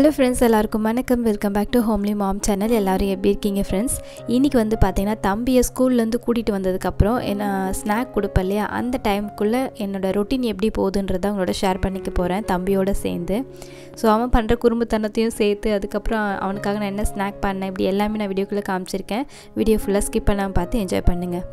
hello friends எல்லாருக்கும் வணக்கம் welcome back to homely mom channel எல்லோரும் எப்படி இருக்கீங்க ஃப்ரெண்ட்ஸ் இன்றைக்கி வந்து பார்த்தீங்கன்னா தம்பியை ஸ்கூல்லேருந்து கூட்டிகிட்டு வந்ததுக்கப்புறம் என்ன ஸ்நாக் கொடுப்பேன் இல்லையா அந்த டைமுக்குள்ளே என்னோடய ரொட்டீன் எப்படி போகுதுன்றதை அவங்களோட ஷேர் பண்ணிக்க போகிறேன் தம்பியோடு சேர்ந்து ஸோ அவன் பண்ணுற குறும்புத்தனத்தையும் சேர்த்து அதுக்கப்புறம் அவனுக்காக நான் என்ன ஸ்நாக் பண்ணேன் இப்படி எல்லாமே நான் வீடியோக்குள்ளே காமிச்சிருக்கேன் வீடியோ ஃபுல்லாக ஸ்கிப் பண்ணாமல் பார்த்து என்ஜாய் பண்ணுங்கள்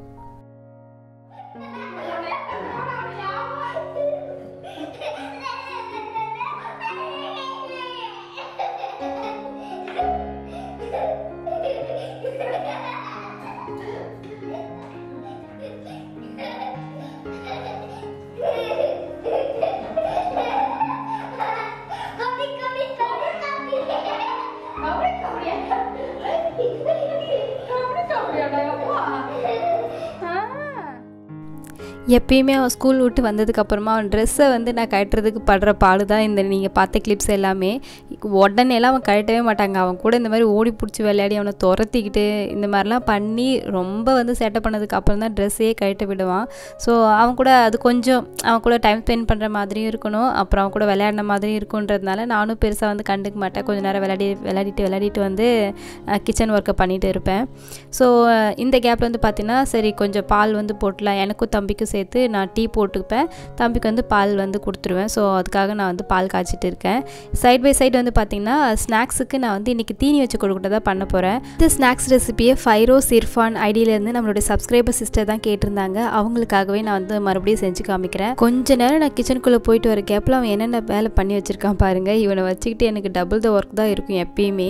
எப்பயுமே அவன் ஸ்கூல் விட்டு வந்ததுக்கப்புறமா அவன் ட்ரெஸ்ஸை வந்து நான் கட்டுறதுக்கு படுற பாடு தான் இந்த நீங்கள் பார்த்த கிளிப்ஸ் எல்லாமே உடனேலாம் அவன் கழட்டவே மாட்டாங்க அவன் கூட இந்த மாதிரி ஓடி பிடிச்சி விளையாடி அவனை துரத்திக்கிட்டு இந்த மாதிரிலாம் பண்ணி ரொம்ப வந்து சேட்டை பண்ணதுக்கு அப்புறம் தான் ட்ரெஸ்ஸையே கழட்ட விடுவான் ஸோ அவன் கூட அது கொஞ்சம் அவன் கூட டைம் ஸ்பெண்ட் பண்ணுற மாதிரியும் இருக்கணும் அப்புறம் அவன் கூட விளையாடின மாதிரியும் இருக்குன்றதுனால நானும் பெருசாக வந்து கண்டுக்க மாட்டேன் கொஞ்சம் நேரம் விளையாடி விளையாடிட்டு விளையாடிட்டு வந்து கிச்சன் ஒர்க்கை பண்ணிகிட்டு இருப்பேன் ஸோ இந்த கேப்பில் வந்து பார்த்திங்கன்னா சரி கொஞ்சம் பால் வந்து போட்டலாம் எனக்கும் தம்பிக்கும் சேர்த்து நான் டீ போட்டுப்பேன் தம்பிக்கு வந்து பால் வந்து கொடுத்துருவேன் ஸோ அதுக்காக நான் வந்து பால் காய்ச்சிட்டு இருக்கேன் சைட் பை சைடு வந்து பார்த்திங்கன்னா ஸ்நாக்ஸுக்கு நான் வந்து இன்றைக்கி தீனி வச்சு கொடுக்கிட்டதாக பண்ண போகிறேன் இந்த ஸ்நாக்ஸ் ரெசிபியை ஃபைரோஸ் இர்ஃபான் ஐடியிலேருந்து நம்மளுடைய சப்ஸ்கிரைபர் சிஸ்டர் தான் கேட்டிருந்தாங்க அவங்களுக்காகவே நான் வந்து மறுபடியும் செஞ்சு காமிக்கிறேன் கொஞ்ச நேரம் நான் கிச்சனுக்குள்ளே போயிட்டு வர கேப்பில் அவன் என்னென்ன வேலை பண்ணி வச்சுருக்கான் பாருங்கள் இவனை வச்சுக்கிட்டு எனக்கு டபுள் த ஒர்க் தான் இருக்கும் எப்பயுமே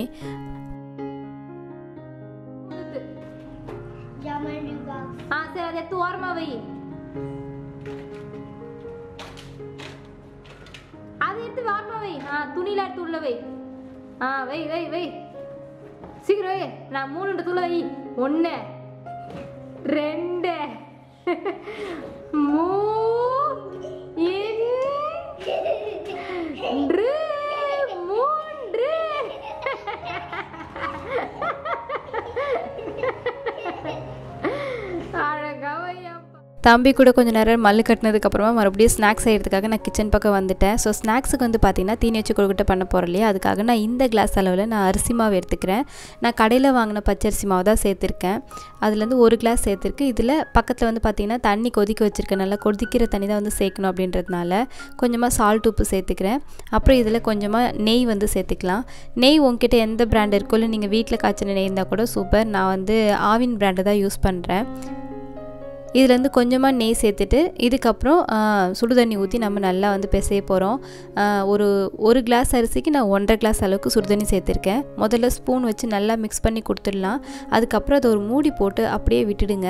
ஆ சரி அதை எடுத்து ஓரமா வை அதை எடுத்து ஓரமா வை ஆ துணியில எடுத்து உள்ள வை ஆ வை வை வை சீக்கிரம் வை நான் மூணு துள்ள வை ஒன்று ரெண்டு மூ இன்று மூன்று அழகாவையா தம்பி கூட கொஞ்சம் நேரம் மல்லு கட்டினதுக்கப்புறமா மறுபடியும் ஸ்நாக்ஸ் செய்கிறதுக்காக நான் கிச்சன் பக்கம் வந்துட்டேன் ஸோ ஸ்நாக்ஸுக்கு வந்து பார்த்திங்கன்னா தீனி வச்சு கொடுக்கிட்ட பண்ண போகிறேன் இல்லையா அதுக்காக நான் இந்த கிளாஸ் அளவில் நான் அரிசி மாவு எடுத்துக்கிறேன் நான் கடையில் வாங்கின பச்சரிசி மாவு தான் சேர்த்துருக்கேன் அதுலேருந்து ஒரு கிளாஸ் சேர்த்துருக்கு இதில் பக்கத்தில் வந்து பார்த்திங்கன்னா தண்ணி கொதிக்க வச்சுருக்கேன் நல்லா கொதிக்கிற தண்ணி தான் வந்து சேர்க்கணும் அப்படின்றதுனால கொஞ்சமாக சால்ட் உப்பு சேர்த்துக்கிறேன் அப்புறம் இதில் கொஞ்சமாக நெய் வந்து சேர்த்துக்கலாம் நெய் உங்ககிட்ட எந்த பிராண்ட் இருக்கோ இல்லை நீங்கள் வீட்டில் காய்ச்சின நெய் இருந்தால் கூட சூப்பர் நான் வந்து ஆவின் பிராண்டை தான் யூஸ் பண்ணுறேன் இதுலேருந்து கொஞ்சமாக நெய் சேர்த்துட்டு இதுக்கப்புறம் சுடு தண்ணி ஊற்றி நம்ம நல்லா வந்து பிசைய போகிறோம் ஒரு ஒரு கிளாஸ் அரிசிக்கு நான் ஒன்றரை கிளாஸ் அளவுக்கு சுடு தண்ணி சேர்த்துருக்கேன் முதல்ல ஸ்பூன் வச்சு நல்லா மிக்ஸ் பண்ணி கொடுத்துடலாம் அதுக்கப்புறம் அதை ஒரு மூடி போட்டு அப்படியே விட்டுடுங்க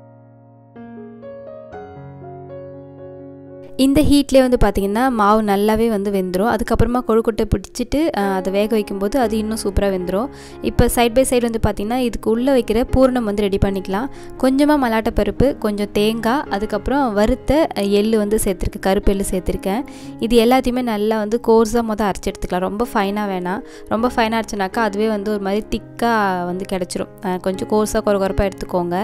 இந்த ஹீட்லேயே வந்து பார்த்திங்கன்னா மாவு நல்லாவே வந்து வெந்துடும் அதுக்கப்புறமா கொழுக்கொட்டை பிடிச்சிட்டு அதை வேக வைக்கும்போது அது இன்னும் சூப்பராக வெந்துடும் இப்போ சைட் பை சைடு வந்து பார்த்திங்கன்னா இதுக்கு உள்ளே வைக்கிற பூர்ணம் வந்து ரெடி பண்ணிக்கலாம் கொஞ்சமாக மலாட்டை பருப்பு கொஞ்சம் தேங்காய் அதுக்கப்புறம் வறுத்த எள் வந்து சேர்த்துருக்கு கருப்பு எள் சேர்த்துருக்கேன் இது எல்லாத்தையுமே நல்லா வந்து கோர்ஸாக மொதல் அரைச்சி எடுத்துக்கலாம் ரொம்ப ஃபைனாக வேணாம் ரொம்ப ஃபைனாக அரைச்சினாக்கா அதுவே வந்து ஒரு மாதிரி திக்காக வந்து கிடச்சிரும் கொஞ்சம் கோர்ஸாக குறை குறைப்பாக எடுத்துக்கோங்க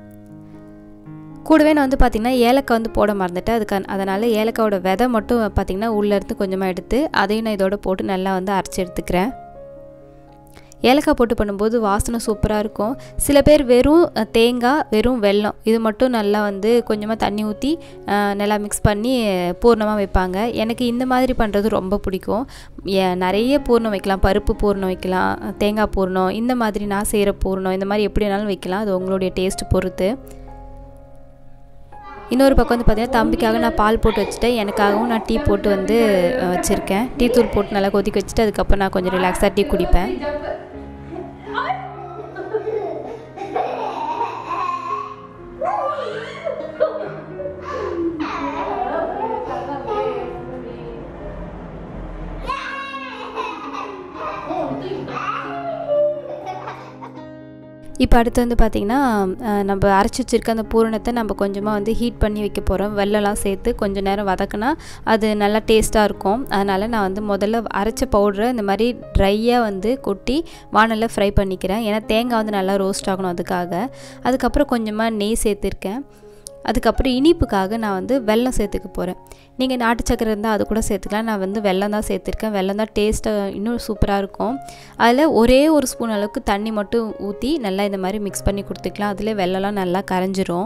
கூடவே நான் வந்து பார்த்திங்கன்னா ஏலக்காய் வந்து போட மறந்துட்டேன் அதுக்கு அதனால் ஏலக்காயோட விதை மட்டும் பார்த்திங்கன்னா உள்ளேருந்து கொஞ்சமாக எடுத்து அதையும் நான் இதோட போட்டு நல்லா வந்து அரைச்சி எடுத்துக்கிறேன் ஏலக்காய் போட்டு பண்ணும்போது வாசனை சூப்பராக இருக்கும் சில பேர் வெறும் தேங்காய் வெறும் வெல்லம் இது மட்டும் நல்லா வந்து கொஞ்சமாக தண்ணி ஊற்றி நல்லா மிக்ஸ் பண்ணி பூர்ணமாக வைப்பாங்க எனக்கு இந்த மாதிரி பண்ணுறது ரொம்ப பிடிக்கும் நிறைய பூர்ணம் வைக்கலாம் பருப்பு பூர்ணம் வைக்கலாம் தேங்காய் பூர்ணம் இந்த மாதிரி நான் செய்கிற பூர்ணம் இந்த மாதிரி எப்படி வேணாலும் வைக்கலாம் அது உங்களுடைய டேஸ்ட் பொறுத்து இன்னொரு பக்கம் வந்து பார்த்திங்கன்னா தம்பிக்காக நான் பால் போட்டு வச்சுட்டேன் எனக்காகவும் நான் டீ போட்டு வந்து வச்சுருக்கேன் டீ தூள் போட்டு நல்லா கொதிக்க வச்சுட்டு அதுக்கப்புறம் நான் கொஞ்சம் ரிலாக்ஸாக டீ குடிப்பேன் இப்போ அடுத்து வந்து பார்த்திங்கன்னா நம்ம அரைச்சி வச்சுருக்க அந்த பூரணத்தை நம்ம கொஞ்சமாக வந்து ஹீட் பண்ணி வைக்க போகிறோம் வெள்ளம்லாம் சேர்த்து கொஞ்சம் நேரம் வதக்கினா அது நல்லா டேஸ்ட்டாக இருக்கும் அதனால் நான் வந்து முதல்ல அரைச்ச பவுடரை இந்த மாதிரி ட்ரையாக வந்து கொட்டி வானலில் ஃப்ரை பண்ணிக்கிறேன் ஏன்னா தேங்காய் வந்து நல்லா ரோஸ்ட் ஆகணும் அதுக்காக அதுக்கப்புறம் கொஞ்சமாக நெய் சேர்த்துருக்கேன் அதுக்கப்புறம் இனிப்புக்காக நான் வந்து வெல்லம் சேர்த்துக்க போகிறேன் நீங்கள் நாட்டு சக்கரை இருந்தால் அது கூட சேர்த்துக்கலாம் நான் வந்து வெல்லம் தான் சேர்த்துருக்கேன் வெல்லம் தான் டேஸ்ட்டாக இன்னும் சூப்பராக இருக்கும் அதில் ஒரே ஒரு ஸ்பூன் அளவுக்கு தண்ணி மட்டும் ஊற்றி நல்லா இந்த மாதிரி மிக்ஸ் பண்ணி கொடுத்துக்கலாம் அதில் வெள்ளம்லாம் நல்லா கரைஞ்சிரும்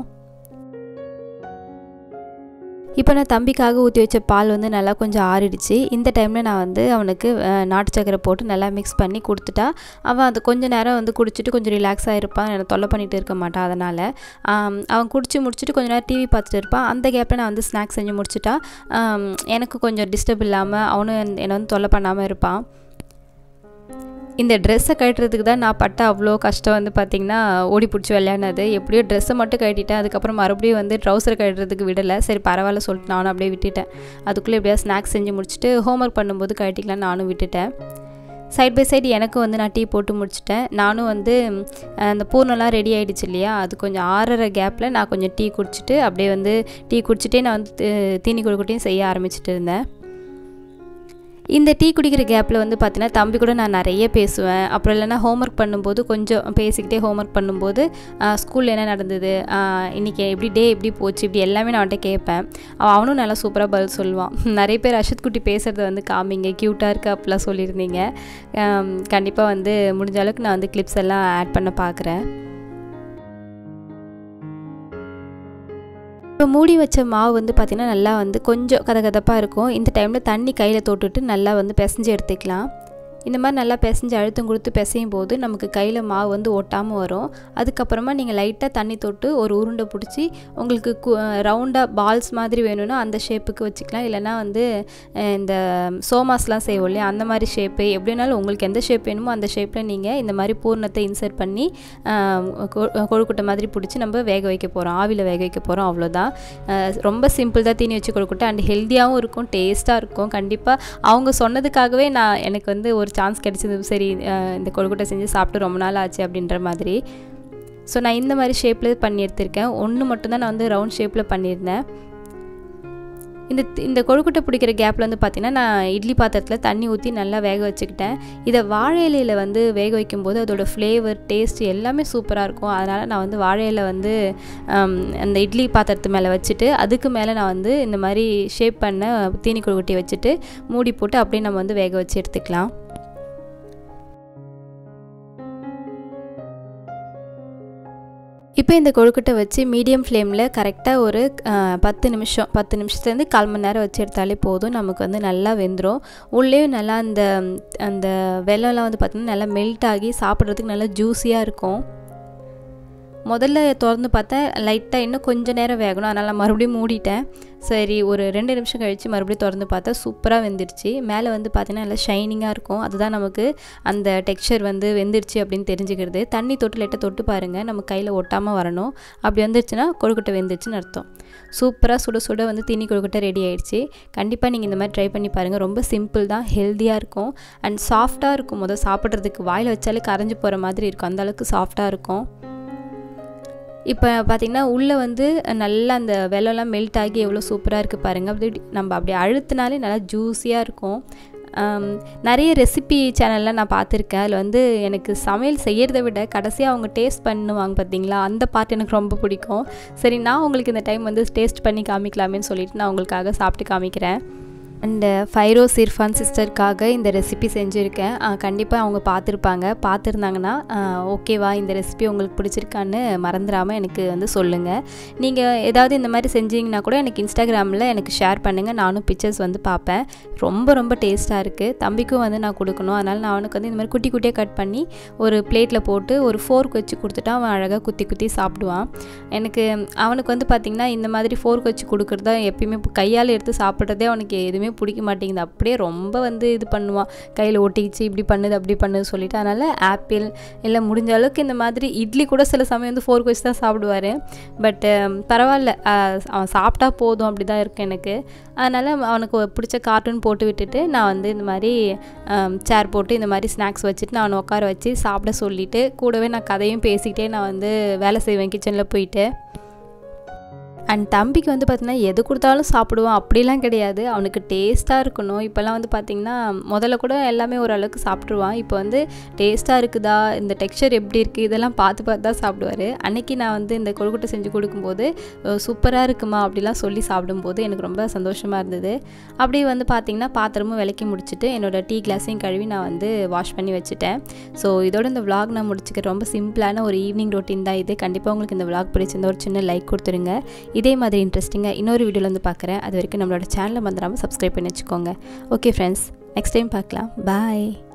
இப்போ நான் தம்பிக்காக ஊற்றி வச்ச பால் வந்து நல்லா கொஞ்சம் ஆறிடுச்சு இந்த டைமில் நான் வந்து அவனுக்கு நாட்டு சக்கரை போட்டு நல்லா மிக்ஸ் பண்ணி கொடுத்துட்டா அவன் அது கொஞ்சம் நேரம் வந்து குடிச்சிட்டு கொஞ்சம் ரிலாக்ஸாக இருப்பான் எனக்கு தொல்லை பண்ணிகிட்டு இருக்க மாட்டான் அதனால் அவன் குடிச்சு முடிச்சுட்டு கொஞ்சம் நேரம் டிவி பார்த்துட்டு இருப்பான் அந்த கேப்பில் நான் வந்து ஸ்நாக்ஸ் செஞ்சு முடிச்சுட்டா எனக்கு கொஞ்சம் டிஸ்டர்ப் இல்லாமல் அவனும் என்னை வந்து தொல்லை பண்ணாமல் இருப்பான் இந்த ட்ரெஸ்ஸை கட்டுறதுக்கு தான் நான் பட்ட அவ்வளோ கஷ்டம் வந்து பார்த்திங்கன்னா ஓடி பிடிச்சி விளையாடினது எப்படியோ ட்ரெஸ்ஸை மட்டும் கட்டிட்டேன் அதுக்கப்புறம் மறுபடியும் வந்து ட்ரௌசர் கட்டுறதுக்கு விடலை சரி பரவாயில்ல சொல்லிட்டு நானும் அப்படியே விட்டுட்டேன் அதுக்குள்ளே எப்படியா ஸ்நாக்ஸ் செஞ்சு முடிச்சுட்டு ஹோம்ஒர்க் பண்ணும்போது கட்டிக்கலாம் நானும் விட்டுட்டேன் சைட் பை சைடு எனக்கு வந்து நான் டீ போட்டு முடிச்சிட்டேன் நானும் வந்து அந்த பூர்ணம்லாம் ரெடி ஆகிடுச்சு இல்லையா அது கொஞ்சம் ஆறுற கேப்பில் நான் கொஞ்சம் டீ குடிச்சிட்டு அப்படியே வந்து டீ குடிச்சிட்டே நான் வந்து தீனி கொடுக்கட்டையும் செய்ய ஆரம்பிச்சிட்டு இருந்தேன் இந்த டீ குடிக்கிற கேப்பில் வந்து பார்த்தீங்கன்னா தம்பி கூட நான் நிறைய பேசுவேன் அப்புறம் இல்லைனா ஹோம்ஒர்க் பண்ணும்போது கொஞ்சம் பேசிக்கிட்டே ஹோம்ஒர்க் பண்ணும்போது ஸ்கூலில் என்ன நடந்தது இன்றைக்கி எப்படி டே எப்படி போச்சு இப்படி எல்லாமே நான் அவன்கிட்ட கேட்பேன் அவனும் நல்லா சூப்பராக பதில் சொல்லுவான் நிறைய பேர் அஷத் குட்டி பேசுகிறத வந்து காமிங்க க்யூட்டாக இருக்குது அப்படிலாம் சொல்லியிருந்தீங்க கண்டிப்பாக வந்து முடிஞ்ச அளவுக்கு நான் வந்து கிளிப்ஸ் எல்லாம் ஆட் பண்ண பார்க்குறேன் இப்போ மூடி வச்ச மாவு வந்து பார்த்திங்கன்னா நல்லா வந்து கொஞ்சம் கதகதப்பாக இருக்கும் இந்த டைமில் தண்ணி கையில் தொட்டுட்டு நல்லா வந்து பிசைஞ்சு எடுத்துக்கலாம் இந்த மாதிரி நல்லா பிசைஞ்சு அழுத்தம் கொடுத்து பிசையும் போது நமக்கு கையில் மாவு வந்து ஒட்டாமல் வரும் அதுக்கப்புறமா நீங்கள் லைட்டாக தண்ணி தொட்டு ஒரு உருண்டை பிடிச்சி உங்களுக்கு ரவுண்டாக பால்ஸ் மாதிரி வேணும்னா அந்த ஷேப்புக்கு வச்சுக்கலாம் இல்லைனா வந்து இந்த சோமாஸ்லாம் செய்வோம் இல்லையா அந்த மாதிரி ஷேப்பு எப்படினாலும் உங்களுக்கு எந்த ஷேப் வேணுமோ அந்த ஷேப்பில் நீங்கள் இந்த மாதிரி பூர்ணத்தை இன்சர்ட் பண்ணி கொழுக்குட்டை மாதிரி பிடிச்சி நம்ம வேக வைக்க போகிறோம் ஆவியில் வேக வைக்க போகிறோம் அவ்வளோதான் ரொம்ப சிம்பிள் தான் தீனி வச்சு கொழுக்குட்டை அண்ட் ஹெல்த்தியாகவும் இருக்கும் டேஸ்ட்டாக இருக்கும் கண்டிப்பாக அவங்க சொன்னதுக்காகவே நான் எனக்கு வந்து ஒரு சான்ஸ் கிடச்சிது சரி இந்த கொழுக்கட்டை செஞ்சு சாப்பிட்டு ரொம்ப நாள் ஆச்சு அப்படின்ற மாதிரி ஸோ நான் இந்த மாதிரி ஷேப்பில் பண்ணி எடுத்திருக்கேன் ஒன்று மட்டும்தான் நான் வந்து ரவுண்ட் ஷேப்பில் பண்ணியிருந்தேன் இந்த இந்த கொழுக்கட்டை பிடிக்கிற கேப்பில் வந்து பார்த்திங்கன்னா நான் இட்லி பாத்திரத்தில் தண்ணி ஊற்றி நல்லா வேக வச்சுக்கிட்டேன் இதை வாழை இலையில் வந்து வேக வைக்கும்போது அதோடய ஃப்ளேவர் டேஸ்ட் எல்லாமே சூப்பராக இருக்கும் அதனால் நான் வந்து வாழை இலை வந்து அந்த இட்லி பாத்திரத்து மேலே வச்சுட்டு அதுக்கு மேலே நான் வந்து இந்த மாதிரி ஷேப் பண்ண தீனி கொழுக்கட்டையை வச்சுட்டு மூடி போட்டு அப்படியே நம்ம வந்து வேக வச்சு எடுத்துக்கலாம் இப்போ இந்த கொழுக்கட்டை வச்சு மீடியம் ஃப்ளேமில் கரெக்டாக ஒரு பத்து நிமிஷம் பத்து நிமிஷத்துலேருந்து கால் மணி நேரம் வச்சு எடுத்தாலே போதும் நமக்கு வந்து நல்லா வெந்துடும் உள்ளேயும் நல்லா அந்த அந்த வெள்ளம்லாம் வந்து பார்த்திங்கன்னா நல்லா மெல்ட் ஆகி சாப்பிட்றதுக்கு நல்லா ஜூஸியாக இருக்கும் முதல்ல திறந்து பார்த்தா லைட்டாக இன்னும் கொஞ்சம் நேரம் வேகணும் அதனால் நான் மறுபடியும் மூடிட்டேன் சரி ஒரு ரெண்டு நிமிஷம் கழித்து மறுபடியும் திறந்து பார்த்தா சூப்பராக வெந்துடுச்சு மேலே வந்து பார்த்தீங்கன்னா நல்லா ஷைனிங்காக இருக்கும் அதுதான் நமக்கு அந்த டெக்ஸ்சர் வந்து வெந்துடுச்சு அப்படின்னு தெரிஞ்சுக்கிறது தண்ணி தொட்டு லைட்டாக தொட்டு பாருங்கள் நம்ம கையில் ஒட்டாமல் வரணும் அப்படி வந்துருச்சுன்னா கொழுக்கட்டை வெந்துருச்சுன்னு அர்த்தம் சூப்பராக சுட சுட வந்து தீனி கொழுக்கட்டை ரெடி ஆயிடுச்சு கண்டிப்பாக நீங்கள் இந்த மாதிரி ட்ரை பண்ணி பாருங்கள் ரொம்ப சிம்பிள் தான் ஹெல்த்தியாக இருக்கும் அண்ட் சாஃப்டாக இருக்கும் முதல் சாப்பிட்றதுக்கு வாயில் வச்சாலே கரைஞ்சி போகிற மாதிரி இருக்கும் அந்தளவுக்கு சாஃப்டாக இருக்கும் இப்போ பார்த்திங்கன்னா உள்ளே வந்து நல்லா அந்த வெள்ளம்லாம் மெல்ட் ஆகி எவ்வளோ சூப்பராக இருக்குது பாருங்கள் அப்படி நம்ம அப்படி அழுத்தினாலே நல்லா ஜூஸியாக இருக்கும் நிறைய ரெசிபி சேனல்லாம் நான் பார்த்துருக்கேன் அதில் வந்து எனக்கு சமையல் செய்கிறத விட கடைசியாக அவங்க டேஸ்ட் பண்ணுவாங்க பார்த்தீங்களா அந்த பார்ட் எனக்கு ரொம்ப பிடிக்கும் சரி நான் உங்களுக்கு இந்த டைம் வந்து டேஸ்ட் பண்ணி காமிக்கலாமேன்னு சொல்லிட்டு நான் உங்களுக்காக சாப்பிட்டு காமிக்கிறேன் அண்டு ஃபைரோஸ் இர்ஃபான் சிஸ்டருக்காக இந்த ரெசிபி செஞ்சுருக்கேன் கண்டிப்பாக அவங்க பார்த்துருப்பாங்க பார்த்துருந்தாங்கன்னா ஓகேவா இந்த ரெசிபி உங்களுக்கு பிடிச்சிருக்கான்னு மறந்துடாமல் எனக்கு வந்து சொல்லுங்கள் நீங்கள் ஏதாவது இந்த மாதிரி செஞ்சீங்கன்னா கூட எனக்கு இன்ஸ்டாகிராமில் எனக்கு ஷேர் பண்ணுங்கள் நானும் பிக்சர்ஸ் வந்து பார்ப்பேன் ரொம்ப ரொம்ப டேஸ்ட்டாக இருக்குது தம்பிக்கும் வந்து நான் கொடுக்கணும் அதனால் நான் அவனுக்கு வந்து இந்த மாதிரி குட்டி குட்டியாக கட் பண்ணி ஒரு பிளேட்டில் போட்டு ஒரு ஃபோர்க் வச்சு கொடுத்துட்டா அவன் அழகாக குத்தி குத்தி சாப்பிடுவான் எனக்கு அவனுக்கு வந்து பார்த்திங்கன்னா இந்த மாதிரி ஃபோர்க் வச்சு கொடுக்குறது தான் எப்பயுமே கையால் எடுத்து சாப்பிட்றதே அவனுக்கு எதுவுமே பிடிக்க மாட்டேங்குது அப்படியே ரொம்ப வந்து இது பண்ணுவான் கையில் ஒட்டிக்கிச்சு இப்படி பண்ணுது அப்படி பண்ணுது சொல்லிட்டு அதனால் ஆப்பிள் இல்லை முடிஞ்ச அளவுக்கு இந்த மாதிரி இட்லி கூட சில சமயம் வந்து ஃபோர்க் வச்சு தான் சாப்பிடுவார் பட்டு பரவாயில்ல அவன் சாப்பிட்டா போதும் அப்படி தான் இருக்கு எனக்கு அதனால் அவனுக்கு பிடிச்ச கார்ட்டூன் போட்டு விட்டுட்டு நான் வந்து இந்த மாதிரி சேர் போட்டு இந்த மாதிரி ஸ்நாக்ஸ் வச்சுட்டு நான் அவனை உட்கார வச்சு சாப்பிட சொல்லிவிட்டு கூடவே நான் கதையும் பேசிக்கிட்டே நான் வந்து வேலை செய்வேன் கிச்சனில் போயிட்டு அண்ட் தம்பிக்கு வந்து பார்த்திங்கன்னா எது கொடுத்தாலும் சாப்பிடுவான் அப்படிலாம் கிடையாது அவனுக்கு டேஸ்ட்டாக இருக்கணும் இப்போல்லாம் வந்து பார்த்திங்கன்னா முதல்ல கூட எல்லாமே ஓரளவுக்கு சாப்பிட்ருவான் இப்போ வந்து டேஸ்ட்டாக இருக்குதா இந்த டெக்ஸ்சர் எப்படி இருக்குது இதெல்லாம் பார்த்து பார்த்து தான் சாப்பிடுவார் அன்னைக்கு நான் வந்து இந்த கொழுக்கட்டை செஞ்சு கொடுக்கும்போது சூப்பராக இருக்குமா அப்படிலாம் சொல்லி சாப்பிடும்போது எனக்கு ரொம்ப சந்தோஷமாக இருந்தது அப்படியே வந்து பார்த்திங்கன்னா பாத்திரமும் விளக்கி முடிச்சுட்டு என்னோட டீ கிளாஸையும் கழுவி நான் வந்து வாஷ் பண்ணி வச்சுட்டேன் ஸோ இதோட இந்த vlog நான் முடிச்சுக்கிறேன் ரொம்ப சிம்பிளான ஒரு ஈவினிங் ரொட்டீன் தான் இது கண்டிப்பாக உங்களுக்கு இந்த vlog பிடிச்சிருந்தா ஒரு சின்ன லைக் கொடுத்துருங்க இதே மாதிரி இன்ட்ரெஸ்டிங்காக இன்னொரு வீடியோவில் வந்து பார்க்குறேன் அது வரைக்கும் நம்மளோட சேனலை மறந்துடாமல் சப்ஸ்கிரைப் பண்ணி வச்சுக்கோங்க ஓகே ஃப்ரெண்ட்ஸ் நெக்ஸ்ட் டைம் பார்க்கலாம் பாய்